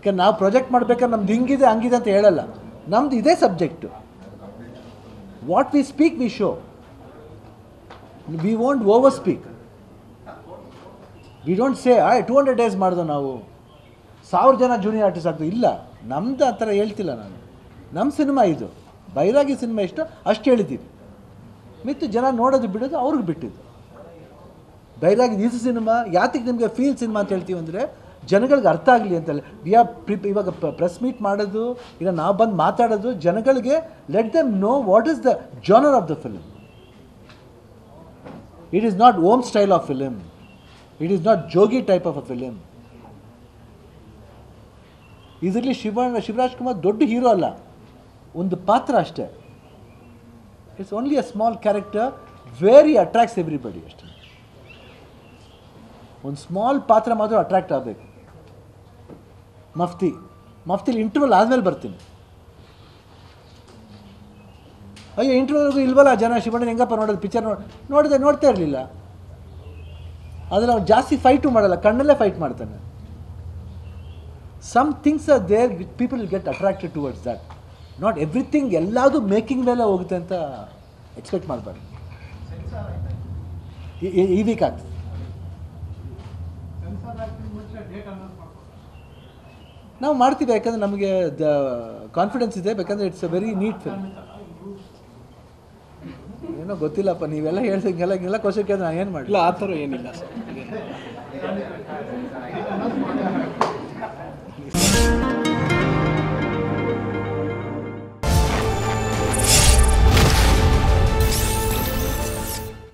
ಯಾಕಂದ್ರೆ ನಾವು ಪ್ರೊಜೆಕ್ಟ್ ಮಾಡ್ಬೇಕಾದ್ರೆ ನಮ್ದು ಹಿಂಗಿದೆ ಹಂಗಿದೆ ಅಂತ ಹೇಳಲ್ಲ ನಮ್ದು ಇದೇ subject what we speak we show we won't over speak we don't say I two hundred days ಮಾಡಿದೋ ನಾವು ಸಾವಿರ ಜನ ಜೂನಿಯರ್ ಆರ್ಟಿಸ್ಟ್ ಆಗ್ತದೆ ಇಲ್ಲ ನಮ್ದು ಆ ಥರ ಹೇಳ್ತಿಲ್ಲ ನಾನು ನಮ್ಮ ಸಿನಿಮಾ ಇದು ಬೈರಾಗಿ ಸಿನಿಮಾ ಎಷ್ಟು ಅಷ್ಟು ಹೇಳಿದ್ದೀವಿ ಮಿತ್ತು ಜನ ನೋಡೋದು ಬಿಡೋದು ಅವ್ರಿಗೆ ಬಿಟ್ಟಿದ್ದು ಬೈರಾಗಿ ಈಸು ಸಿನಿಮಾ ಯಾತಕ್ಕೆ ನಿಮಗೆ ಫೀಲ್ ಸಿನಿಮಾ ಅಂತ ಹೇಳ್ತೀವಿ ಅಂದರೆ ಜನಗಳಿಗೆ ಅರ್ಥ ಆಗಲಿ ಅಂತಲ್ಲ ವಿ ಆರ್ ಪ್ರಿ ಇವಾಗ ಪ್ರೆಸ್ ಮೀಟ್ ಮಾಡೋದು ಇಲ್ಲ ನಾವು ಬಂದು ಮಾತಾಡೋದು ಜನಗಳಿಗೆ let them know what is the genre of the film it is not Om style of film it is not Jogi type of a film ಇದರಲ್ಲಿ ಶಿವ ಶಿವರಾಜ್ ಕುಮಾರ್ ದೊಡ್ಡ ಹೀರೋ ಅಲ್ಲ ಒಂದು ಪಾತ್ರ ಅಷ್ಟೇ it's only a small character very attracts everybody ಅಷ್ಟೇ ಒಂದು small ಪಾತ್ರ ಮಾತ್ರ ಅಟ್ರಾಕ್ಟ್ ಆಗಬೇಕು ಮಫ್ತಿ ಮಫ್ತಿಲಿ ಇಂಟರ್ವಲ್ ಆದಮೇಲೆ ಬರ್ತೀನಿ ಅಯ್ಯೋ ಇಂಟರ್ವಲ್ಗೂ ಇಲ್ವಲ್ಲ ಜನ ಶಿವಣ್ಣ ಹೆಂಗಪ್ಪ ನೋಡೋದು ಪಿಕ್ಚರ್ ನೋಡಿ ನೋಡಿದೆ ನೋಡ್ತಾ ಇರಲಿಲ್ಲ ಆದರೆ ಅವ್ನು ಜಾಸ್ತಿ ಫೈಟು ಮಾಡಲ್ಲ ಕಣ್ಣಲ್ಲೇ ಫೈಟ್ ಮಾಡ್ತಾನೆ some things are there people get attracted towards that not everything ಎಲ್ಲದೂ ಮೇಕಿಂಗ್ ಮೇಲೆ ಹೋಗುತ್ತೆ ಅಂತ ಎಕ್ಸ್ಪೆಕ್ಟ್ ಮಾಡಬಾರ್ದು ಈ ವೀಕ್ ಆಗ್ತದೆ ನಾವು ಮಾಡ್ತೀವಿ ಯಾಕಂದರೆ ನಮಗೆ ದ ಕಾನ್ಫಿಡೆನ್ಸ್ ಇದೆ ಬೇಕಂದ್ರೆ it's a very neat film ಏನೋ ಗೊತ್ತಿಲ್ಲಪ್ಪ ನೀವೆಲ್ಲ ಹೇಳ್ದಂಗೆಲ್ಲ ಹಿಂಗೆಲ್ಲ ಕ್ವಶನ್ ಕೇಳಿದ್ರೆ ನಾನು ಏನು ಮಾಡಲಿ ಇಲ್ಲ ಆ ಥರ ಏನಿಲ್ಲ ಸರ್